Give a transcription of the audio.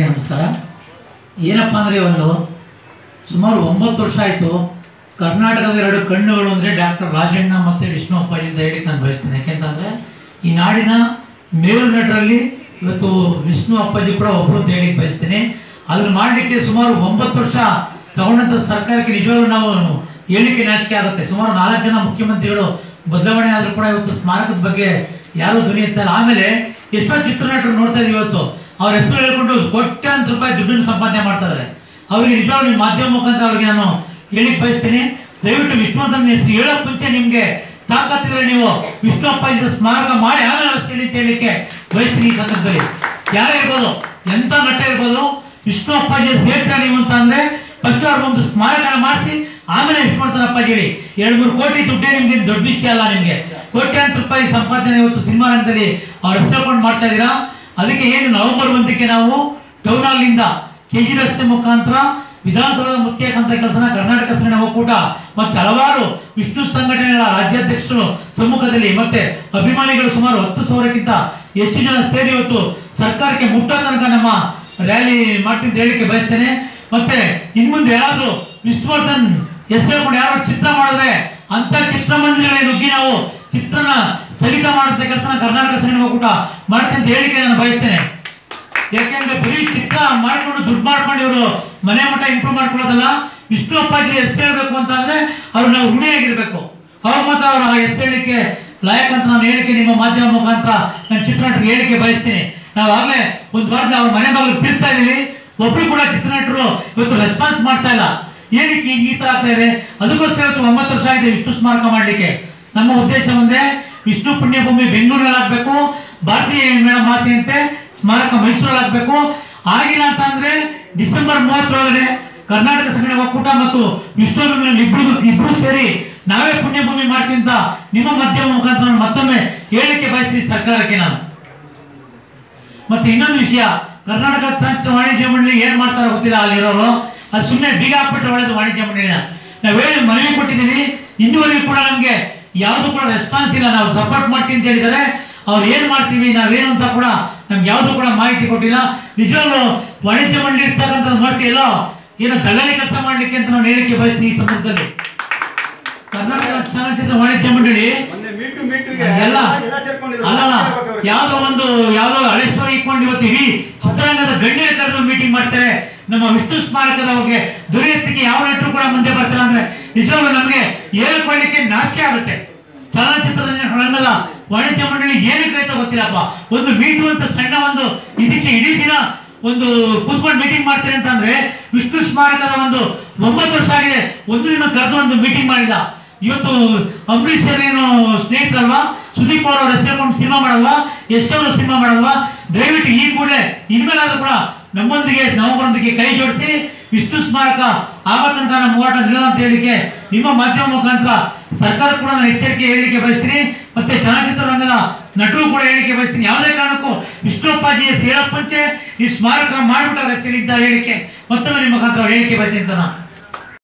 ಎಲ್ಲರಿಗೂ ನಮಸ್ಕಾರ ಏನಪ್ಪ ಅಂದರೆ ಒಂದು ಸುಮಾರು ಒಂಬತ್ತು ವರ್ಷ ಆಯಿತು ಕರ್ನಾಟಕದ ಎರಡು ಕಣ್ಣುಗಳು ಅಂದರೆ ಡಾಕ್ಟರ್ ರಾಜಣ್ಣ ಮತ್ತು ವಿಷ್ಣು ಅಪ್ಪಾಜಿ ಅಂತ ಹೇಳಿ ನಾನು ಬಯಸ್ತೇನೆ ಯಾಕೆಂತಂದರೆ ಈ ನಾಡಿನ ಮೇರು ನಟರಲ್ಲಿ ಇವತ್ತು ವಿಷ್ಣು ಅಪ್ಪಾಜಿ ಕೂಡ ಒಬ್ಬರು ಅಂತ ಹೇಳಿ ಬಯಸ್ತೇನೆ ಅದನ್ನು ಮಾಡಲಿಕ್ಕೆ ಸುಮಾರು ಒಂಬತ್ತು ವರ್ಷ ತಗೊಂಡಂಥ ಸರ್ಕಾರಕ್ಕೆ ನಿಜವಾಗ್ಲೂ ನಾವು ಹೇಳಿಕೆ ನಾಚಿಕೆ ಆಗುತ್ತೆ ಸುಮಾರು ನಾಲ್ಕು ಜನ ಮುಖ್ಯಮಂತ್ರಿಗಳು ಬದಲಾವಣೆ ಆದರೂ ಕೂಡ ಇವತ್ತು ಸ್ಮಾರಕದ ಬಗ್ಗೆ ಯಾರೂ ಧ್ವನಿ ಎತ್ತಲ್ಲ ಆಮೇಲೆ ಎಷ್ಟೋ ಚಿತ್ರನಟರು ನೋಡ್ತಾ ಇದೀವಿ ಇವತ್ತು ಅವ್ರ ಹೆಸರು ಹೇಳ್ಕೊಂಡು ಕೋಟ್ಯಾಂತರ ರೂಪಾಯಿ ದುಡ್ಡನ್ನು ಸಂಪಾದನೆ ಮಾಡ್ತಾ ಇದ್ದಾರೆ ಅವರಿಗೆ ನಿಜವಾಗ್ಲೂ ನಿಮ್ಮ ಮಾಧ್ಯಮ ಮುಖಾಂತರ ಅವರಿಗೆ ನಾನು ಹೇಳಿಕ್ ಬಯಸ್ತೀನಿ ದಯವಿಟ್ಟು ವಿಷ್ಣುವರ್ಧನ್ ಹೆಸರು ಹೇಳೋಕ್ ಮುಂಚೆ ನಿಮಗೆ ತಾಕತ್ತಿದ್ರೆ ನೀವು ವಿಷ್ಣು ಅಪ್ಪಾಜಿ ಸ್ಮಾರಕ ಮಾಡಿ ಆಮೇಲೆ ಅವ್ರ ಹೆಸರು ಹೇಳಿ ಅಂತ ಹೇಳಿಕ್ಕೆ ಬಯಸ್ತೀನಿ ಈ ಸಂದರ್ಭದಲ್ಲಿ ಯಾರೇ ಇರ್ಬೋದು ಎಂಥ ನಟ ಇರ್ಬೋದು ವಿಷ್ಣು ಅಪ್ಪಾಜಿ ಸೇರ್ತೀರ ನೀವು ಅಂತ ಅಂದ್ರೆ ಫಸ್ಟ್ ಅವ್ರಿಗೆ ಒಂದು ಸ್ಮಾರಕನ ಮಾಡಿಸಿ ಆಮೇಲೆ ವಿಷ್ಣುವರ್ಧನ್ ಅಪ್ಪಾಜಿ ಹೇಳಿ ಎರಡು ಮೂರು ಕೋಟಿ ದುಡ್ಡೇ ನಿಮ್ಗೆ ದೊಡ್ಡ ವಿಷಯ ಅಲ್ಲ ನಿಮ್ಗೆ ಕೋಟ್ಯಾಂತರ ರೂಪಾಯಿ ಸಂಪಾದನೆ ಇವತ್ತು ಸಿನಿಮಾ ರಂಗದಲ್ಲಿ ಅವ್ರ ಹೆಸರುಕೊಂಡು ಮಾಡ್ತಾ ಇದ್ದೀರಾ ಅದಕ್ಕೆ ಏನು ನವೆಂಬರ್ ಒಂದಕ್ಕೆ ನಾವು ಟೌನ್ ಹಾಲ್ನಿಂದ ಕೆ ಜಿ ರಸ್ತೆ ಮುಖಾಂತರ ವಿಧಾನಸೌಧದ ಮುಖ್ಯಕ್ಕಂತ ಕೆಲಸನ ಕರ್ನಾಟಕ ಸಂಘಟನೆ ಒಕ್ಕೂಟ ಮತ್ತೆ ಹಲವಾರು ವಿಷ್ಣು ಸಂಘಟನೆಗಳ ರಾಜ್ಯಾಧ್ಯಕ್ಷರು ಸಮ್ಮುಖದಲ್ಲಿ ಮತ್ತೆ ಅಭಿಮಾನಿಗಳು ಸುಮಾರು ಹತ್ತು ಸಾವಿರಕ್ಕಿಂತ ಹೆಚ್ಚು ಜನ ಸೇರಿ ಇವತ್ತು ಸರ್ಕಾರಕ್ಕೆ ಮುಟ್ಟೋ ತನಕ ನಮ್ಮ ರ್ಯಾಲಿ ಮಾಡ್ತೀನಿ ಅಂತ ಹೇಳಿಕ್ಕೆ ಬಯಸ್ತೇನೆ ಮತ್ತೆ ಇನ್ಮುಂದೆ ಯಾರಾದ್ರೂ ವಿಷ್ಣುವರ್ಧನ್ ಹೆಸರು ಹೇಳ್ಕೊಂಡು ಯಾರು ಚಿತ್ರ ಮಾಡಿದ್ರೆ ಅಂತ ಚಿತ್ರಮಂದಿರಗಳಿಗೆ ನುಗ್ಗಿ ನಾವು ಚಿತ್ರನ ಸ್ಥಗಿತ ಮಾಡುತ್ತೆ ಕೆಲಸನ ಕರ್ನಾಟಕ ಸಂಘಟನೆ ಒಕ್ಕೂಟ ಮಾಡ್ತೀನಿ ಅಂತ ಹೇಳಿಕೆ ನಾನು ಬಯಸ್ತೇನೆ ಯಾಕೆಂದ್ರೆ ಬರೀ ಚಿತ್ರ ಮಾಡ್ಕೊಂಡು ದುಡ್ಡು ಮಾಡ್ಕೊಂಡು ಇವರು ಮನೆ ಮಠ ಇಂಪ್ರೂವ್ ಮಾಡ್ಕೊಳ್ಳೋದಲ್ಲ ವಿಷ್ಣು ಅಪ್ಪಾಜಿ ಹೆಸರು ಹೇಳ್ಬೇಕು ಅಂತ ಅಂದ್ರೆ ಅವ್ರು ನಾವು ಋಣಿಯಾಗಿರ್ಬೇಕು ಅವ್ರ ಮಾತ್ರ ಅವ್ರ ಆ ಹೆಸರು ಹೇಳಲಿಕ್ಕೆ ಲಾಯಕ್ ಅಂತ ನಾನು ಹೇಳಿಕೆ ನಿಮ್ಮ ಮಾಧ್ಯಮ ಮುಖಾಂತರ ನಾನು ಚಿತ್ರನಟರಿಗೆ ಹೇಳಿಕೆ ಬಯಸ್ತೀನಿ ನಾವು ಆಗ್ಲೇ ಒಂದು ವಾರದ ಅವ್ರ ಮನೆ ಬಾಗಿಲು ತಿರ್ತಾ ಇದೀವಿ ಒಬ್ರು ಕೂಡ ಚಿತ್ರನಟರು ಇವತ್ತು ರೆಸ್ಪಾನ್ಸ್ ಮಾಡ್ತಾ ಇಲ್ಲ ಏನಕ್ಕೆ ಈ- ಈ ತರ ಆಗ್ತಾ ಇದೆ ಅದಕ್ಕೋಸ್ಕರ ಇವತ್ತು ಒಂಬತ್ತು ವರ್ಷ ಆಗಿದೆ ವಿಷ್ಣು ಸ್ಮಾರಕ ಮಾಡಲಿಕ್ಕೆ ನಮ್ಮ ಉದ್ದೇಶ ಒಂದೇ ವಿಷ್ಣು ಪುಣ್ಯಭೂಮಿ ಬೆಂಗಳೂರಲ್ಲಿ ಆಗ್ಬೇಕು ಭಾರತೀಯ ಮೇಡಮ್ ಆಸೆಯಂತೆ ಸ್ಮಾರಕ ಮೈಸೂರಲ್ಲಿ ಆಗ್ಬೇಕು ಆಗಿಲ್ಲ ಅಂತ ಅಂದ್ರೆ ಡಿಸೆಂಬರ್ ಮೂವತ್ತರೊಳಗಡೆ ಕರ್ನಾಟಕ ಸಂಘಟನೆ ಒಕ್ಕೂಟ ಮತ್ತು ವಿಷ್ಣು ಇಬ್ರು ಇಬ್ರು ಸೇರಿ ನಾವೇ ಪುಣ್ಯಭೂಮಿ ಮಾಡ್ತೀವಿ ಅಂತ ನಿಮ್ಮ ಮಾಧ್ಯಮ ಮುಖಾಂತರ ನಾನು ಮತ್ತೊಮ್ಮೆ ಹೇಳಿಕೆ ಬಯಸ್ತೀನಿ ಸರ್ಕಾರಕ್ಕೆ ನಾನು ಮತ್ತೆ ಇನ್ನೊಂದು ವಿಷಯ ಕರ್ನಾಟಕ ಚಲನಚಿತ್ರ ವಾಣಿಜ್ಯ ಮಂಡಳಿ ಏನ್ ಮಾಡ್ತಾರೋ ಗೊತ್ತಿಲ್ಲ ಅಲ್ಲಿರೋರು ಅದು ಸುಮ್ಮನೆ ಬೀಗ ಹಾಕ್ಬಿಟ್ರೆ ಒಳ್ಳೇದು ವಾಣಿಜ್ಯ ಮಂಡಳಿನ ನಾವು ಹೇಳಿ ಮನವಿ ಕೊಟ್ಟಿದ್ದೀವಿ ಇನ್ನೂವರೆಗೂ ಕೂಡ ನಮಗೆ ಯಾವುದು ಕೂಡ ರೆಸ್ಪಾನ್ಸ್ ಇಲ್ಲ ನಾವು ಸಪೋರ್ಟ್ ಮಾಡ್ತೀವಿ ಅಂತ ಹೇಳಿದ್ದಾರೆ ಅವ್ರು ಏನ್ ಮಾಡ್ತೀವಿ ನಾವೇನು ಅಂತ ಕೂಡ ನಮ್ಗೆ ಯಾವುದು ಕೂಡ ಮಾಹಿತಿ ಕೊಟ್ಟಿಲ್ಲ ನಿಜವಾಗ್ಲೂ ವಾಣಿಜ್ಯ ಮಂಡಳಿ ಇರ್ತಕ್ಕಂಥ ಮಾಡ್ತಿ ಎಲ್ಲೋ ಏನೋ ದಳ್ಳಾಳಿ ಕೆಲಸ ಮಾಡ್ಲಿಕ್ಕೆ ಅಂತ ನಾನು ಹೇಳಿಕೆ ಬಯಸ್ತೀನಿ ಈ ಸಂದರ್ಭದಲ್ಲಿ ಕರ್ನಾಟಕ ಚಲನಚಿತ್ರ ವಾಣಿಜ್ಯ ಮಂಡಳಿ ಮೊನ್ನೆ ಮೀಟು ಮೀಟುಗೆ ಎಲ್ಲ ಎಲ್ಲ ಸೇರ್ಕೊಂಡಿದ್ರು. ಅಲ್ಲಲ್ಲ ಸೇರ್ಬೇಕು ಯಾವ್ದೋ ಒಂದು ಯಾವ್ದೋ ಹಳೆ ಸ್ಟೋರಿ ಇಟ್ಕೊಂಡು ಇವತ್ತು ಇಡೀ ಚಿತ್ರರಂಗದ ಗಣ್ಯರ ಕರೆದು ಮೀಟಿಂಗ್ ಮಾಡ್ತಾರೆ ನಮ್ಮ ವಿಷ್ಣು ಸ್ಮಾರಕದ ಬಗ್ಗೆ ದುರಿಯತ್ತಿಗೆ ಯಾವ ನಟರು ಕೂಡ ಮುಂದೆ ಬರ್ತಾರೆ ಅಂದ್ರೆ ನಿಜವಾಗ್ಲೂ ನಮಗೆ ಹೇಳ್ಕೊಳ್ಳಿಕ್ಕೆ ನಾಚಿಕೆ ಆಗುತ್ತೆ ಚಲನಚಿತ್ರ ರಂಗದ ವಾಣಿಜ್ಯ ಮಂಡಳಿ ಏನಕ್ಕೆ ಅಂತ ಗೊತ್ತಿಲ್ಲಪ್ಪ ಒಂದು ಮೀಟು ಅಂತ ಸಣ್ಣ ಒಂದು ಇದಕ್ಕೆ ಇಡೀ ದಿನ ಒಂದು ಕೂತ್ಕೊಂಡು ಮೀಟಿಂಗ್ ಮಾಡ್ತಾರೆ ಅಂತ ಅಂದ್ರೆ ವಿಷ್ಣು ಸ್ಮಾರಕದ ಒಂದು ಒಂಬತ್ತು ವರ್ಷ ಆಗಿದೆ ಒಂದು ದಿನ ಕರೆದು ಒಂದು ಮೀಟಿಂಗ್ ಮಾಡಿಲ್ಲ ಇವತ್ತು ಅಂಬರೀಷ್ ಏನು ಸ್ನೇಹಿತರಲ್ವಾ ಸುದೀಪ್ ಅವರು ಅವ್ರ ಹೆಸರು ಸಿನಿಮಾ ಮಾಡಲ್ವಾ ಯಶ್ ಅವರು ಸಿನಿಮಾ ಮಾಡಲ್ವಾ ದಯವಿಟ್ಟು ಈ ಕೂಡಲೇ ಇನ್ಮೇಲಾದ್ರೂ ಕೂಡ ನಮ್ಮೊಂದಿಗೆ ನಮ್ಮೊಂದಿಗೆ ಕೈ ಜೋಡಿಸಿ ವಿಷ್ಣು ಸ್ಮಾರಕ ಆಗತ್ತಂತ ನಮ್ಮ ಹೋರಾಟ ನಿಲ್ಲ ಅಂತ ಹೇಳಿಕೆ ನಿಮ್ಮ ಮಾಧ್ಯಮ ಮುಖಾಂತರ ಸರ್ಕಾರ ಕೂಡ ನಾನು ಎಚ್ಚರಿಕೆ ಹೇಳಲಿಕ್ಕೆ ಬಯಸ್ತೀನಿ ಮತ್ತೆ ಚಲನಚಿತ್ರ ರಂಗದ ನಟರು ಕೂಡ ಹೇಳಿಕೆ ಬಯಸ್ತೀನಿ ಯಾವುದೇ ಕಾರಣಕ್ಕೂ ವಿಷ್ಣುಪ್ಪಾಜಿಯ ಸೇಳಕ್ ಮುಂಚೆ ಈ ಸ್ಮಾರಕ ಮಾಡಿಬಿಟ್ಟಾರೆ ಅಂತ ಹೇಳಿಕೆ ಮತ್ತೊಮ್ಮೆ ನಿಮ್ಮ ಮುಖಾಂತರ ಹೇಳಿಕೆ ಬಯಸ್ತೀನಿ ಅಂತ ನಾನು